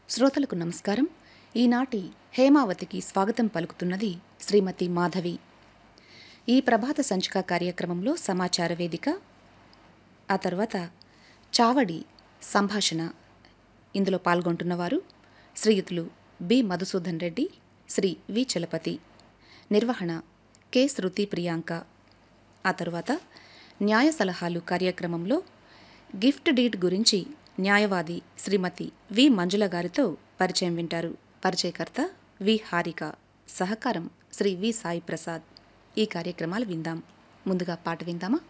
శ్రోతలకు నమస్కారం ఈనాటి హేమావతికి స్వాగతం పలుకుతున్నది శ్రీమతి మాధవి ఈ ప్రభాత సంచిక కార్యక్రమంలో సమాచార వేదిక ఆ తర్వాత చావడి సంభాషణ ఇందులో పాల్గొంటున్నవారు శ్రీయుతులు బి మధుసూదన్ రెడ్డి శ్రీ వి చలపతి నిర్వహణ కె శృతి ప్రియాంక ఆ తరువాత న్యాయ సలహాలు కార్యక్రమంలో గిఫ్ట్ డీడ్ గురించి న్యాయవాది శ్రీమతి వి మంజుల గారితో పరిచయం వింటారు పరిచయకర్త వి హారిక సహకారం శ్రీ వి సాయి ప్రసాద్ ఈ కార్యక్రమాలు విందాం ముందుగా పాట విందామా